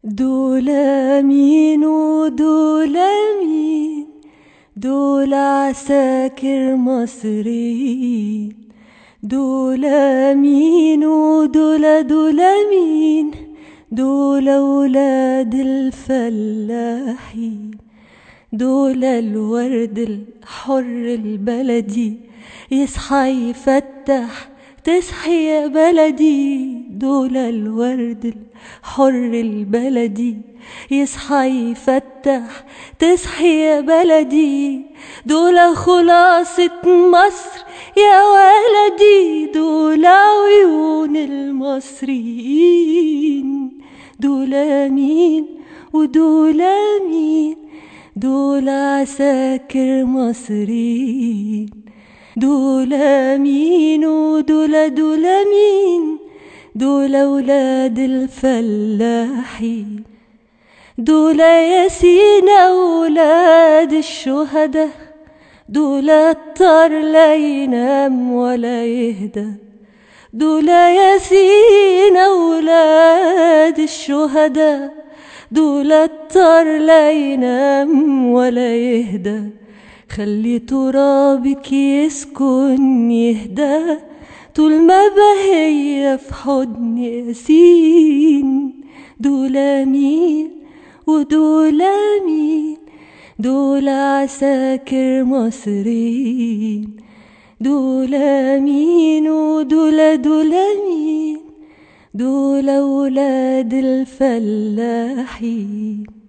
دول مين ودول مين دول عساكر مصريين دول مين ودول دول مين دول ولاد الفلاحين دول الورد الحر البلدي يصحى يفتح تصحي يا بلدي دول الورد الحر البلدي يصحى يفتح تصحي يا بلدي دول خلاصة مصر يا ولدي دول عيون المصريين دول مين ودول مين دول عساكر مصريين دول مين ودول دول مين دول ولاد الفلاحين دول ياسين أولاد الشهداء دول الطر لا ينام ولا يهدى دول ياسين أولاد الشهداء دول الطر لا ينام ولا يهدى خلي ترابك يسكن يهدى طول ما بهي في حضن ياسين دول مين ودول مين دول عساكر مصريين دول مين ودول دول مين دول ولاد الفلاحين